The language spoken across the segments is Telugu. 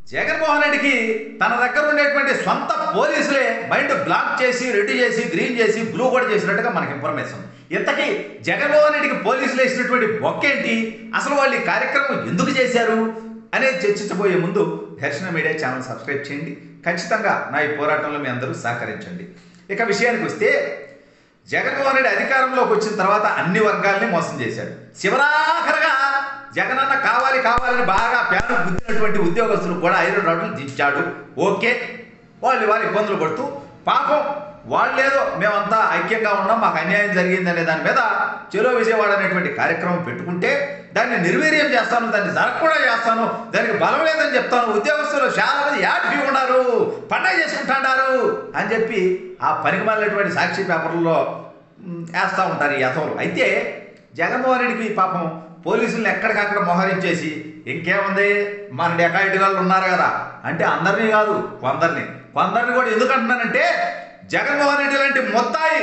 జగన్మోహన్ రెడ్డికి తన దగ్గర ఉండేటువంటి సొంత పోలీసులే మైండ్ బ్లాక్ చేసి రెడ్ చేసి గ్రీన్ చేసి బ్లూ కూడా చేసినట్టుగా మనకి ఇన్ఫర్మేషన్ ఇంతకీ జగన్మోహన్ రెడ్డికి పోలీసులు వేసినటువంటి బొక్కేంటి అసలు వాళ్ళు ఈ కార్యక్రమం ఎందుకు చేశారు అనేది చర్చించబోయే ముందు దర్శన మీడియా ఛానల్ సబ్స్క్రైబ్ చేయండి ఖచ్చితంగా నా ఈ పోరాటంలో మీ అందరూ సహకరించండి ఇక విషయానికి వస్తే జగన్మోహన్ రెడ్డి అధికారంలోకి వచ్చిన తర్వాత అన్ని వర్గాల్ని మోసం చేశాడు చివరాఖరగా జగనన్న కావాలి కావాలని బాగా పేద గుద్దినటువంటి ఉద్యోగస్తులు కూడా ఐరన్ రాడ్లు దించాడు ఓకే వాళ్ళు వారి ఇబ్బందులు పడుతూ పాపం వాళ్ళేదో మేమంతా ఐక్యంగా ఉన్నాం మాకు అన్యాయం జరిగింది అనే దాని మీద చెలో విజయవాడ అనేటువంటి కార్యక్రమం పెట్టుకుంటే దాన్ని నిర్వీర్యం చేస్తాను దాన్ని జరగకుండా చేస్తాను దానికి బలం లేదని చెప్తాను ఉద్యోగస్తులు చాలా మంది యాక్టివ్ ఉన్నారు పండగ చేసుకుంటాడారు అని చెప్పి ఆ పనికిమాలినటువంటి సాక్షి పేపర్లలో మ్, వేస్తూ ఉంటారు ఈ యథములు అయితే జగన్మోహన్ రెడ్డికి పాపం పోలీసులను ఎక్కడికక్కడ మోహరించేసి ఇంకేముంది మన డెకాయిట్ వాళ్ళు ఉన్నారు కదా అంటే అందరినీ కాదు కొందరిని కొందరిని కూడా ఎందుకు అంటున్నానంటే జగన్మోహన్ రెడ్డి లాంటి మొత్తాయి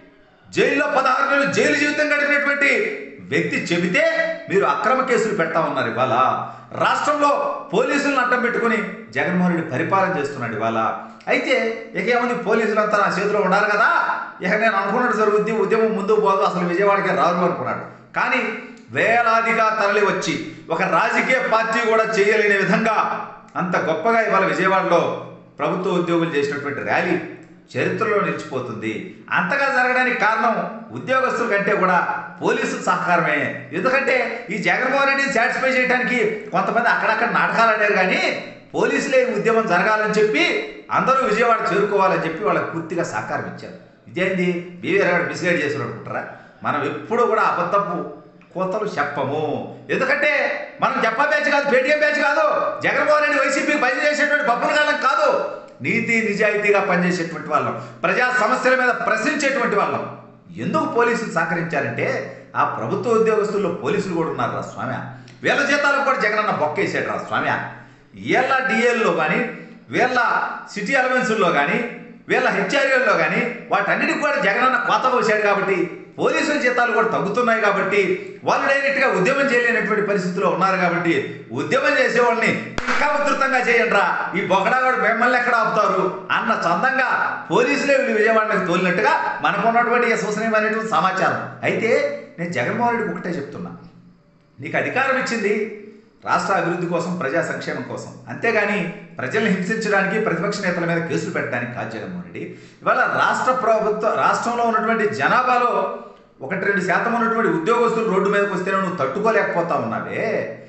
జైల్లో పదహారు నెలలు జైలు జీవితం గడిపినటువంటి వ్యక్తి చెబితే మీరు అక్రమ కేసులు పెడతా ఉన్నారు ఇవాళ రాష్ట్రంలో పోలీసులను అడ్డం పెట్టుకుని జగన్మోహన్ రెడ్డి పరిపాలన చేస్తున్నాడు ఇవాళ అయితే ఇక ఏముంది పోలీసులంతా నా చేతిలో ఉన్నారు కదా ఇక నేను అనుకున్నట్టు జరుగుద్ది ఉద్యమం ముందుకు పోదు అసలు విజయవాడకే రారు అనుకున్నాడు కానీ వేలాదిగా తరలి వచ్చి ఒక రాజకీయ పార్టీ కూడా చేయలేని విధంగా అంత గొప్పగా ఇవాళ విజయవాడలో ప్రభుత్వ ఉద్యోగులు చేసినటువంటి ర్యాలీ చరిత్రలో నిలిచిపోతుంది అంతగా జరగడానికి కారణం ఉద్యోగస్తుల కంటే కూడా పోలీసు సహకారమే ఎందుకంటే ఈ జగన్మోహన్ రెడ్డిని సాటిస్ఫై చేయడానికి కొంతమంది అక్కడక్కడ నాటకాలు ఆడారు కానీ పోలీసులే ఈ ఉద్యమం జరగాలని చెప్పి అందరూ విజయవాడ చేరుకోవాలని చెప్పి వాళ్ళకి పూర్తిగా సహకారం ఇచ్చారు ఇదేంది బీవీఆర్ గారు మిస్గైడ్ చేసి అనుకుంటారా మనం ఎప్పుడూ కూడా అబద్ధపు కోతలు చెప్పము ఎందుకంటే మనం చెప్ప బ్యాచ్ కాదు పేటీఎం బ్యాచ్ కాదు జగన్మోహన్ రెడ్డి వైసీపీకి పని చేసేటువంటి బబ్బుల కాలం కాదు నీతి నిజాయితీగా పనిచేసేటువంటి వాళ్ళం ప్రజా సమస్యల మీద ప్రశ్నించేటువంటి వాళ్ళం ఎందుకు పోలీసులు సహకరించారంటే ఆ ప్రభుత్వ ఉద్యోగస్తుల్లో పోలీసులు కూడా ఉన్నారు రా స్వామి వీళ్ళ జీతాలకు కూడా జగనన్న బొక్కేసాడు రా స్వామి వీళ్ళ డిఎల్లో కానీ వీళ్ళ సిటీ అలవెన్సుల్లో కానీ వీళ్ళ హెచ్ఆర్ఏల్లో కానీ వాటన్నిటికి కూడా జగనన్న కోత పోసాడు కాబట్టి పోలీసుల జీతాలు కూడా తగ్గుతున్నాయి కాబట్టి వాళ్ళు డైరెక్ట్గా ఉద్యమం చేయలేనటువంటి పరిస్థితిలో ఉన్నారు కాబట్టి ఉద్యమం చేసే వాళ్ళని ఇంకా ఉధృతంగా చేయండి రా ఈ బొగడాగాడు మిమ్మల్ని ఎక్కడ ఆపుతారు అన్న చందంగా పోలీసులే వీళ్ళు విజయవాడకి తోలినట్టుగా మనకు ఉన్నటువంటి విశ్వసనీయమైనటువంటి సమాచారం అయితే నేను జగన్మోహన్ రెడ్డికి ఒకటే చెప్తున్నా నీకు అధికారం ఇచ్చింది రాష్ట్ర అభివృద్ధి కోసం ప్రజా సంక్షేమం కోసం అంతేగాని ప్రజల్ని హింసించడానికి ప్రతిపక్ష నేతల మీద కేసులు పెట్టడానికి కాదు జగన్మోహన్ రెడ్డి ఇవాళ రాష్ట్ర ప్రభుత్వ రాష్ట్రంలో ఉన్నటువంటి జనాభాలో ఒకటి రెండు శాతం ఉన్నటువంటి ఉద్యోగస్తులు రోడ్డు మీదకి వస్తే నువ్వు తట్టుకోలేకపోతా ఉన్నావే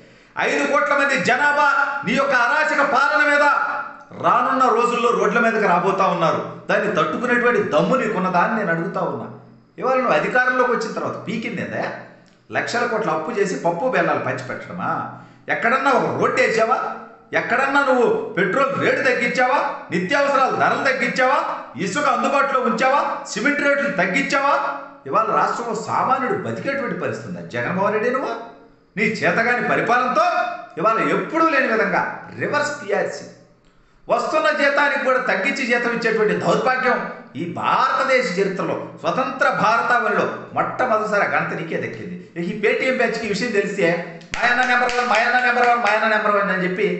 ఐదు కోట్ల మంది జనాభా నీ యొక్క అరాచక పాలన మీద రానున్న రోజుల్లో రోడ్ల మీదకి రాబోతా ఉన్నారు దాన్ని తట్టుకునేటువంటి దమ్ము నీకున్నదా అని నేను అడుగుతా ఉన్నా ఇవాళ నువ్వు అధికారంలోకి వచ్చిన తర్వాత పీకిందేందా లక్షల కోట్ల అప్పు చేసి పప్పు బెల్లాలు పంచిపెట్టడమా ఎక్కడన్నా ఒక రోడ్డు వేసావా ఎక్కడన్నా నువ్వు పెట్రోల్ రేటు తగ్గించావా నిత్యావసరాల ధరలు తగ్గించావా ఇసుక అందుబాటులో ఉంచావా సిమెంట్ రేట్లు తగ్గించావా ఇవాళ రాష్ట్రంలో సామాన్యుడు బతికేటువంటి పరిస్థితి ఉందా జగన్మోహన్ రెడ్డి నువ్వు నీ చేతగాని పరిపాలనతో ఇవాళ ఎప్పుడూ లేని విధంగా రివర్స్ పిఆర్సీ వస్తున్న జీతానికి కూడా తగ్గించి జీతం ఇచ్చేటువంటి దౌర్భాగ్యం ఈ భారతదేశ చరిత్రలో స్వతంత్ర భారతావనిలో మొట్టమొదటిసారి ఆ ఘనత నీకే దక్కింది ఇక ఈ పేటీఎం బ్యాచ్కి ఈ విషయం తెలిస్తే మాయన్న నెంబర్ వన్ మాయన్న నెంబర్ వన్ మాయన్న నెంబర్ వన్ అని చెప్పి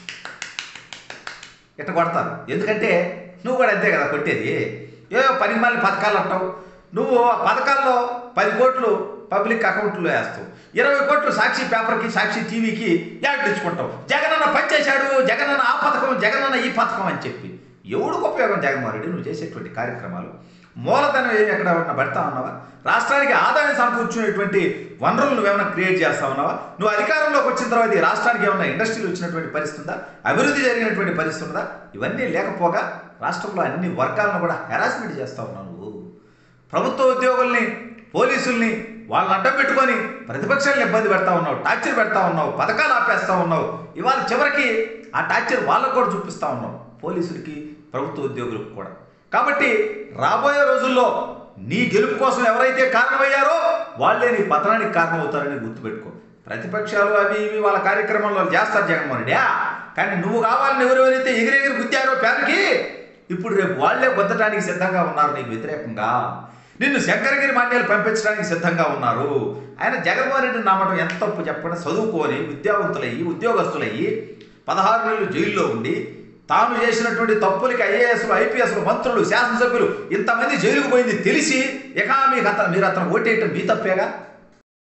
ఇట్ట కొడతారు ఎందుకంటే నువ్వు కూడా అంతే కదా కొట్టేది ఏవో పని మళ్ళీ పథకాలు అంటావు నువ్వు ఆ పథకాల్లో పది కోట్లు పబ్లిక్ అకౌంట్లో వేస్తావు ఇరవై కోట్లు సాక్షి పేపర్కి సాక్షి టీవీకి యాడ్లు ఇచ్చుకుంటావు జగనన్న పనిచేశాడు జగనన్న ఆ పథకం జగనన్న ఈ పథకం అని చెప్పి ఎవడికి ఉపయోగం జగన్మోహన్ రెడ్డి నువ్వు చేసేటువంటి కార్యక్రమాలు మూలధనం ఏమి ఎక్కడ ఏమన్నా పెడతా ఉన్నావా రాష్ట్రానికి ఆదాయం సమకూర్చునేటువంటి వనరులు నువ్వేమైనా క్రియేట్ చేస్తా ఉన్నావా నువ్వు అధికారంలోకి వచ్చిన తర్వాత ఈ రాష్ట్రానికి ఏమైనా ఇండస్ట్రీలు వచ్చినటువంటి పరిస్థితి ఉందా అభివృద్ధి జరిగినటువంటి పరిస్థితి ఉందా ఇవన్నీ లేకపోగా రాష్ట్రంలో అన్ని వర్గాలను కూడా హెరాస్మెంట్ చేస్తా ఉన్నావు నువ్వు ప్రభుత్వ ఉద్యోగుల్ని పోలీసుల్ని వాళ్ళని అడ్డం పెట్టుకొని ప్రతిపక్షాలను ఇబ్బంది పెడతా ఉన్నావు టార్చర్ పెడతా ఉన్నావు పథకాలు ఆపేస్తా ఉన్నావు ఇవాళ చివరికి ఆ టార్చర్ వాళ్ళకు కూడా చూపిస్తా ఉన్నావు పోలీసులకి ప్రభుత్వ ఉద్యోగులకు కూడా కాబట్టి రాబోయే రోజుల్లో నీ గెలుపు కోసం ఎవరైతే కారణమయ్యారో వాళ్ళే నీ పతనానికి కారణమవుతారని గుర్తుపెట్టుకో ప్రతిపక్షాలు అవి ఇవి వాళ్ళ కార్యక్రమంలో చేస్తారు జగన్మోహన్ రెడ్డి కానీ నువ్వు కావాలని ఎవరెవరైతే ఎగిరెగిరి గుద్దారో పేరుకి ఇప్పుడు రేపు వాళ్ళే గుద్దటానికి సిద్ధంగా ఉన్నారు నీకు వ్యతిరేకంగా నిన్ను శంకరగిరి మాన్యాలు పంపించడానికి సిద్ధంగా ఉన్నారు ఆయన జగన్మోహన్ రెడ్డిని నమ్మటం ఎంత తప్పు చెప్పండి చదువుకొని విద్యావంతులయ్యి ఉద్యోగస్తులయ్యి పదహారు నెలలు జైల్లో ఉండి తాను చేసినటువంటి తప్పులకి ఐఏఎస్లు ఐపీఎస్లు మంత్రులు శాసనసభ్యులు ఇంతమంది జైలుకు పోయింది తెలిసి ఇక మీకు అతను మీరు అతను ఓటేయటం మీ తప్పేగా